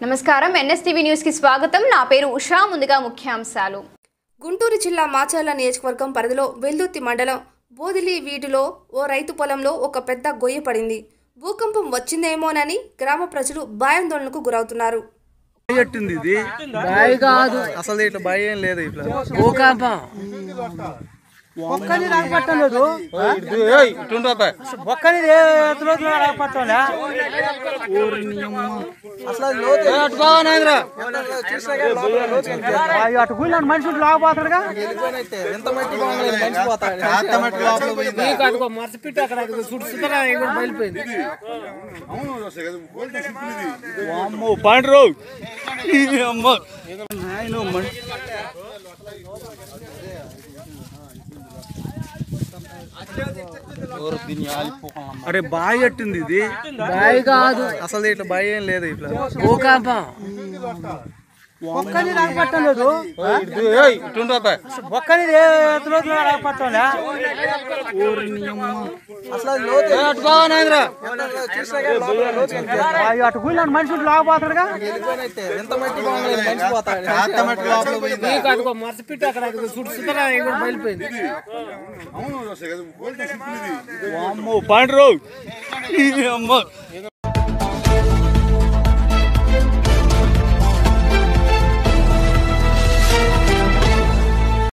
నమస్కారం NSTV news కి స్వాగతం నా పేరు ఉషా ముందుగా ముఖ్యాంశాలు గుంటూరు జిల్లా మాచర్ల నియోజకవర్గం పరిధిలో వెల్దుర్తి మండలం బోదిలి వీధిలో ఓ రైతు పొలంలో ఒక పెద్ద గొయ్యి పడింది భూకంపం వచ్చిందేమోనని గ్రామ ప్రజలు భయాందోళనకు గురవుతున్నారు పెట్టింది ఇది బావి కాదు అసలు ఇట్లా భయం ఏం లేదు ఇట్లా భూకంపం ఒక్కని రాకపట్టలేదు ఒక్కని రోజులు రాకపట్టలే అసలు అది లోతు అవి అటు గుళ్ళు మనిషి ఉంటే లాగపోతాడుగా వెళ్ళిపోయినట్టే. ఎంత మట్టి బాగుంది మనిషి పోతాడు నీకు అదిగో మర్చిపెట్టి అక్కడ అదిగో సుడు సుతరా కూడా బయలుపోయింది అమ్మో పండ్రు అమ్మో నాయన మనిషి అరే బాగా కట్టింది ఇది బావి కాదు అసలు ఇట్లా భయం ఏం లేదు ఇట్లా భూకంపం ఒక్కని రాకపట్టలేదు ఒక్కని రోజులు రాకపట్టలే అసలు అది లోతు అవి అటు గుళ్ళు మనిషి ఉంటే లాగపోతాడుగా వెళ్ళిపోయినట్టే. ఎంత మట్టి బాగుంది మనిషి పోతాడు నీకు అదిగో మర్చిపెట్టి అక్కడ అదిగో సుడు సుతరా కూడా బయలుపోయింది అమ్మో పండ్రు అమ్మో